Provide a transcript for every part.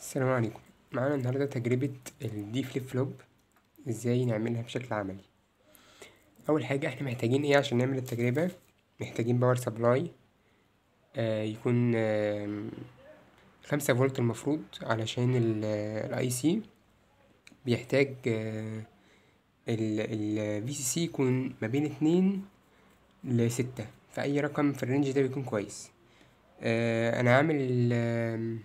السلام عليكم معانا النهاردة تجربة الدي فليب فلوب ازاي نعملها بشكل عملي اول حاجة احنا محتاجين ايه عشان نعمل التجربة محتاجين باور سبلاي آه يكون آه خمسة فولت المفروض علشان الاي سي بيحتاج آه ال في سي سي يكون ما بين اتنين لستة فأي رقم في الرينج ده بيكون كويس آه انا عامل ال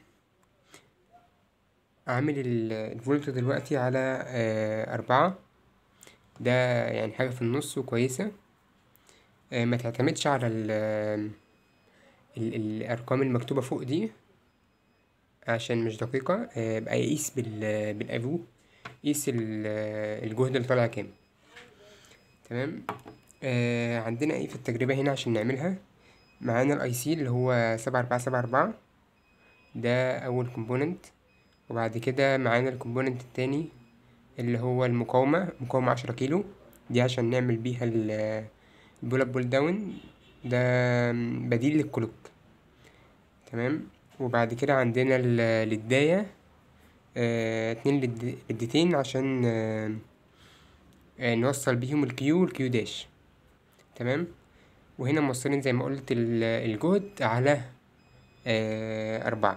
عامل ال- الفولت دلوقتي على آه، أربعة ده يعني حاجة في النص وكويسة آه، ما تعتمدش على ال ال الأرقام المكتوبة فوق دي عشان مش دقيقة آه، بقى يقيس بال بالأفو يقيس ال- الجهد اللي طالع كام تمام آه، عندنا ايه في التجربة هنا عشان نعملها معانا الاي سي اللي هو سبعة أربعة سبعة أربعة ده أول كومبوننت وبعد كده معانا الكومبوننت التاني اللي هو المقاومة مقاومة عشرة كيلو دي عشان نعمل بيها ال- البول اب بول داون ده بديل للكلوك تمام وبعد كده عندنا ال- للداية آه، اتنين لد- لدتين عشان آه، آه، نوصل بيهم الكيو والكيو داش تمام وهنا موصلين زي ما قلت ال- الجهد على آه، أربعة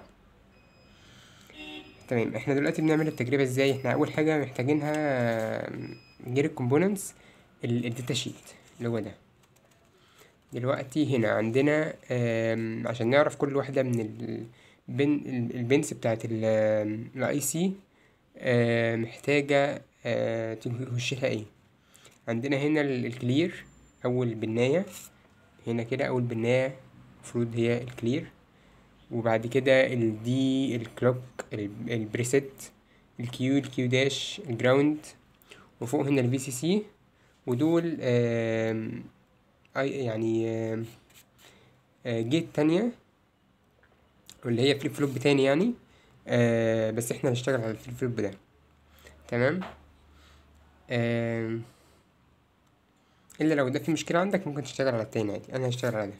تمام احنا دلوقتي بنعمل التجربة ازاي احنا اول حاجة محتاجينها غير الكومبوننتس الداتا شيت اللي هو ده دلوقتي هنا عندنا آم، عشان نعرف كل واحدة من ال- بن البنس بتاعت الاي سي محتاجة آه، تخش لها ايه عندنا هنا ال- الكلير اول بناية هنا كده اول بناية المفروض هي الكلير وبعد كده الدي الكلوك ال- البريسيت الكيو الكيو داش الجراوند وفوق هنا الفي سي سي ودول آم، اي يعني آم، آه، جيت تانية واللي هي فليب فلوب تاني يعني آه، بس احنا هنشتغل على الفليب فلوب ده تمام آم، الا لو ده في مشكلة عندك ممكن تشتغل على التاني عادي انا هشتغل على ده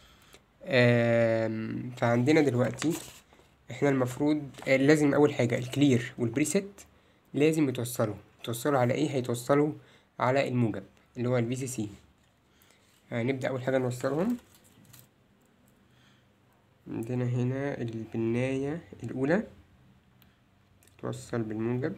آم، فعندنا دلوقتي احنا المفروض آه، لازم اول حاجة الكلير والبريسيت لازم يتوصلوا يتوصلوا على ايه هيتوصلوا على الموجب اللي هو الفي سي سي هنبدأ اول حاجة نوصلهم عندنا هنا البناية الاولى توصل بالموجب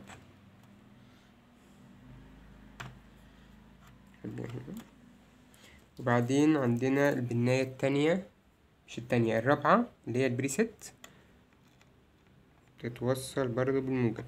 خليها هنا. وبعدين عندنا البناية التانية مش التانية الرابعة اللي هي البريسيت تتوصل برضو بالموجب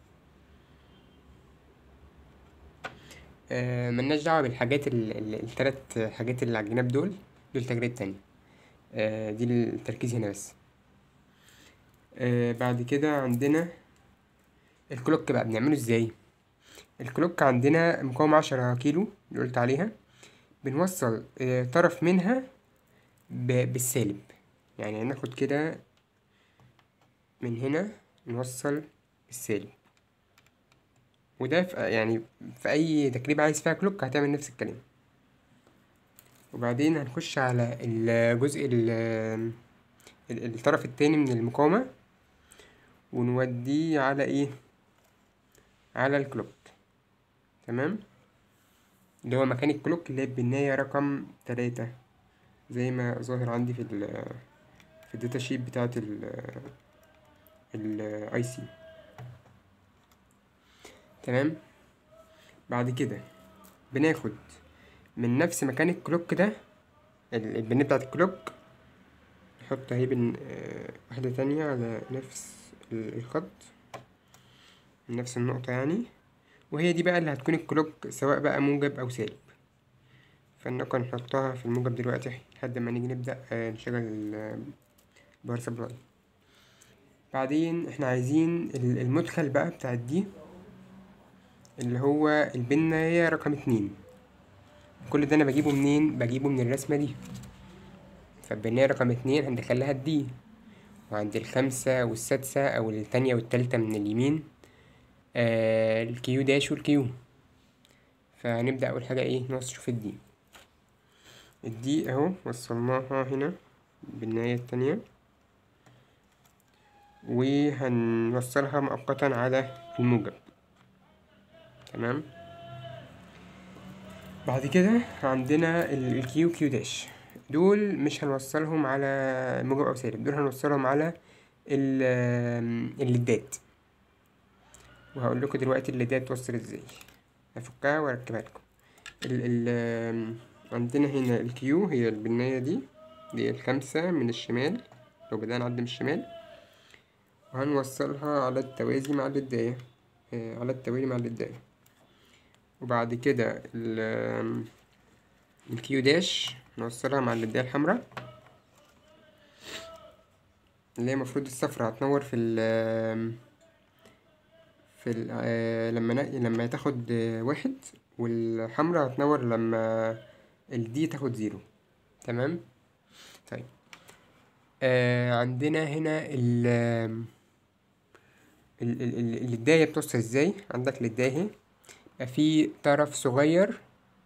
آه ملناش دعوة بالحاجات ال- ال- التلات حاجات اللي على الجناب دول دول تجربة تانية آه دي التركيز هنا بس آه بعد كده عندنا الكلوك بقى بنعمله ازاي الكلوك عندنا مقاومة عشرة كيلو اللي قلت عليها بنوصل آه طرف منها ب- بالسالب يعني هناخد كده من هنا نوصل بالسالب وده في يعني في أي تجربة عايز فيها كلوك هتعمل نفس الكلام وبعدين هنخش على الجزء ال- ال- الطرف التاني من المقاومة ونوديه على ايه على الكلوك تمام اللي هو مكان الكلوك اللي هي البناية رقم تلاتة زي ما ظاهر عندي في ال في الداتا شيت بتاعت ال الاي سي تمام بعد كده بناخد من نفس مكان الكلوك ده ال- البناية بتاعت الكلوك نحط اهي بن آه، واحدة تانية على نفس ال- الخط من نفس النقطة يعني وهي دي بقى اللي هتكون الكلوك سواء بقى موجب أو سالب فالنقطة نحطها في الموجب دلوقتي لحد ما نيجي نبدأ آه، نشغل ال- الباور سبلاي بعدين احنا عايزين ال- المدخل بقى بتاع دي اللي هو البناية رقم اتنين كل ده انا بجيبه منين بجيبه من الرسمة دي فالبناية رقم اتنين هندخلها الدي وعند الخمسة والسادسة أو التانية والتالتة من اليمين آه الكيو داش والكيو فهنبدأ أول حاجة ايه نشوف الدي الدي اهو وصلناها هنا بالنهاية التانية وهنوصلها مؤقتا على الموجب تمام بعد كده عندنا الكيو كيو داش دول مش هنوصلهم على موجب او سالب دول هنوصلهم على ال- الليدات وهقول لكم دلوقتي الليدات توصل ازاي هفكها واركبها لكم ال ال عندنا هنا الكيو هي البناية دي دي الخمسة من الشمال لو بدأنا نعد من الشمال وهنوصلها على التوازي مع الليداية آه، على التوالي مع الليداية وبعد كده ال الكيو داش نوصلها مع الليداية الحمراء اللي هي المفروض الصفرا هتنور في ال في ال آه، لما ن- لما تاخد آه، واحد والحمراء هتنور لما الدي تاخد زيرو تمام طيب آه عندنا هنا ال ال- ال- ال- الليداية بتوصل ازاي عندك ليداية اهي يبقى في طرف صغير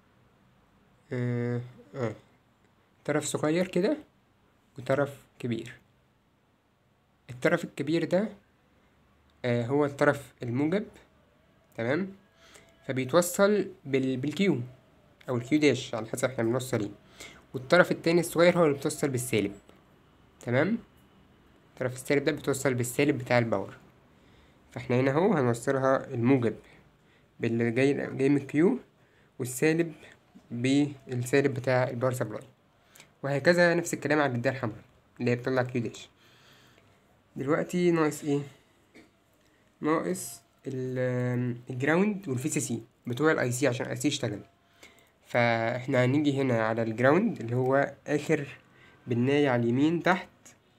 آه آه طرف صغير كده وطرف كبير الطرف الكبير ده آه هو الطرف الموجب تمام فبيتوصل بال... بالكيو او الكيو داش على حسب احنا بنوصل ايه والطرف التاني الصغير هو اللي بيتوصل بالسالب تمام الطرف السالب ده بيتوصل بالسالب بتاع الباور فاحنا هنا اهو هنوصلها الموجب باللي جاي جاي من الكيو والسالب بالسالب بتاع الباور سبلاي وهكذا نفس الكلام على الدايرة الحمراء اللي هي بتطلع كيو داش دلوقتي ناقص ايه ناقص ال- الجراوند والفي سي سي بتوع الاي سي عشان الاي سي يشتغل فاحنا هنيجي هنا على الجراوند اللي هو اخر بناية على اليمين تحت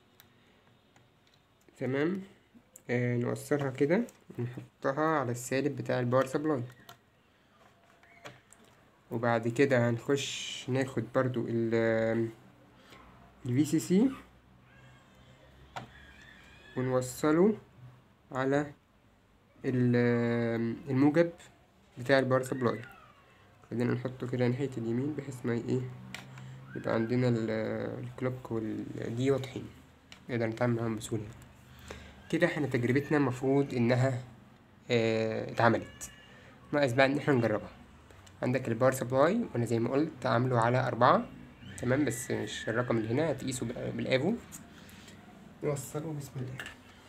تمام آه نوصلها كده ونحطها على السالب بتاع الباور سبلاي وبعد كده هنخش ناخد برضو ال الفي سي سي ونوصله على ال- الموجب بتاع الباور سبلاي خلينا نحطه كده ناحية اليمين بحيث ما ايه يبقى عندنا ال- الكلوك والدي واضحين نقدر نتعامل معاهم بسهولة كده احنا تجربتنا المفروض انها اه اتعملت ناقص بقى ان احنا نجربها عندك الباور سبلاي وانا زي ما قلت عامله على أربعة تمام بس مش الرقم اللي هنا هتقيسه بال- بالافو نوصله بسم الله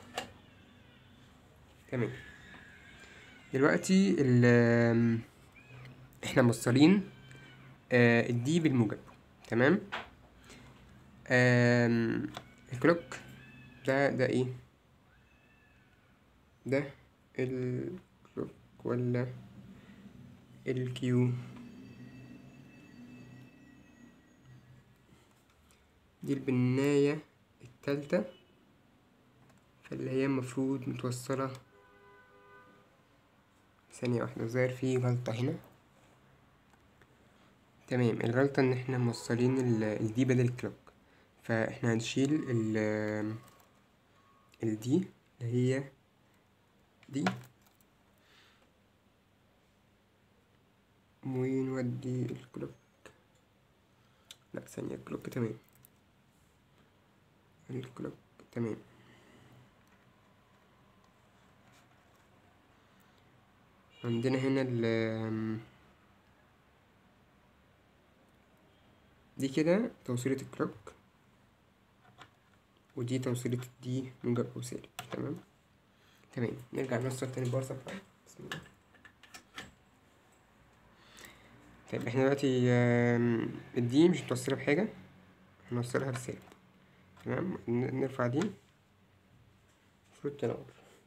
تمام دلوقتي ال احنا موصلين آه الدي بالموجب تمام آم، الكلوك ده ده ايه ده الكلوك ولا الكيو دي البناية التالتة فاللي هي المفروض متوصلة ثانية واحدة ظاهر في غلطة هنا تمام الغلطة ان احنا موصلين ال- الدي بدل الكلوك فاحنا هنشيل ال الدي اللي هي دي ونودي الكلوك لا ثانية الكلوك تمام الكلوك تمام عندنا هنا ال دي كده توصيلة الكلوك ودي توصيلة الدي موجب أو سالب تمام تمام نرجع نوصل تاني باور سبلاي بسم الله طيب احنا دلوقتي آم، الدي مش متوصلة بحاجة هنوصلها بالسالب تمام ن- نرفع دي المفروض تنور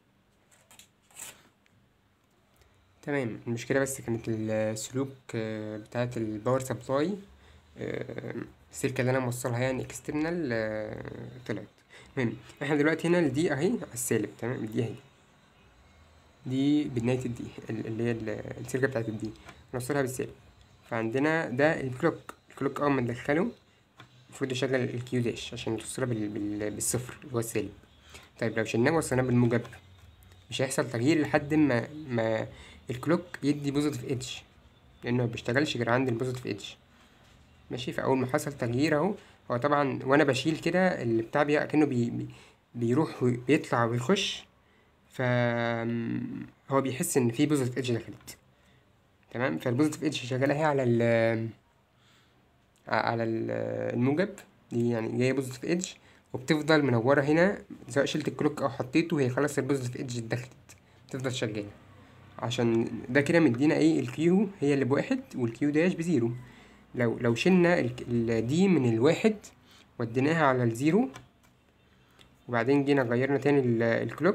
تمام المشكلة بس كانت السلوك آه، بتاعة الباور سبلاي آه، السلكة اللي أنا موصلها يعني اكسترنال طلعت المهم احنا دلوقتي هنا الدي اهي على السالب تمام الدي اهي دي بداية الدي ال- اللي هي ال- السلكة بتاعت الدي نوصلها بالسالب فعندنا ده الكلوك الكلوك أول ما ندخله المفروض يشغل الكيو داش عشان توصلها بال... بال... بالصفر اللي هو السالب طيب لو شلناه وصلناه بالموجب مش هيحصل تغيير لحد ما ما الكلوك يدي بوزيتيف ايدج لانه مبيشتغلش غير عند البوزيتيف ايدج ماشي فاول ما حصل تغيير اهو هو طبعا وانا بشيل كده البتاع بي كأنه بي... بي... بيروح ويطلع ويخش ف هو بيحس ان في بوزيتيف ايدج دخلت تمام فالبوزيتيف ايدج شغاله هي على ال على ال- الموجب دي يعني جايه بوزيتيف ايدج وبتفضل منوره هنا سواء شلت الكلوك او حطيته هي خلاص البوزيتيف ايدج دخلت بتفضل شغاله عشان ده كده مدينا ايه الكيو هي اللي بواحد والكيو داش بزيرو لو لو شلنا الدي من الواحد وديناها على الزيرو وبعدين جينا غيرنا تاني ال- الكلوك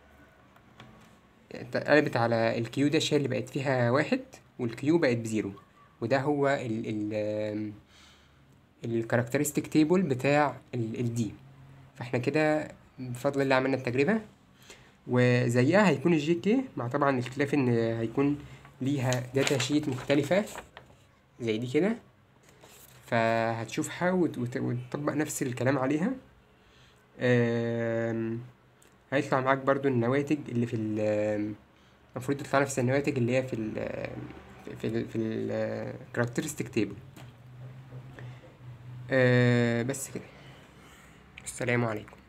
قلبت على الكيو داش هي اللي بقت فيها واحد والكيو بقت بزيرو وده هو ال ال الكاركترستيك تيبل بتاع الدي فاحنا كده بفضل الله عملنا التجربة وزيها هيكون الجي كي مع طبعا الاختلاف ان هيكون ليها داتا شيت مختلفة زي دي كده فهتشوفها وت- وت- وتطبق نفس الكلام عليها آم، هيطلع معاك برضو النواتج اللي في ال- المفروض تطلع نفس النواتج اللي هي في ال في ال في ال characteristic table آه، بس كده السلام عليكم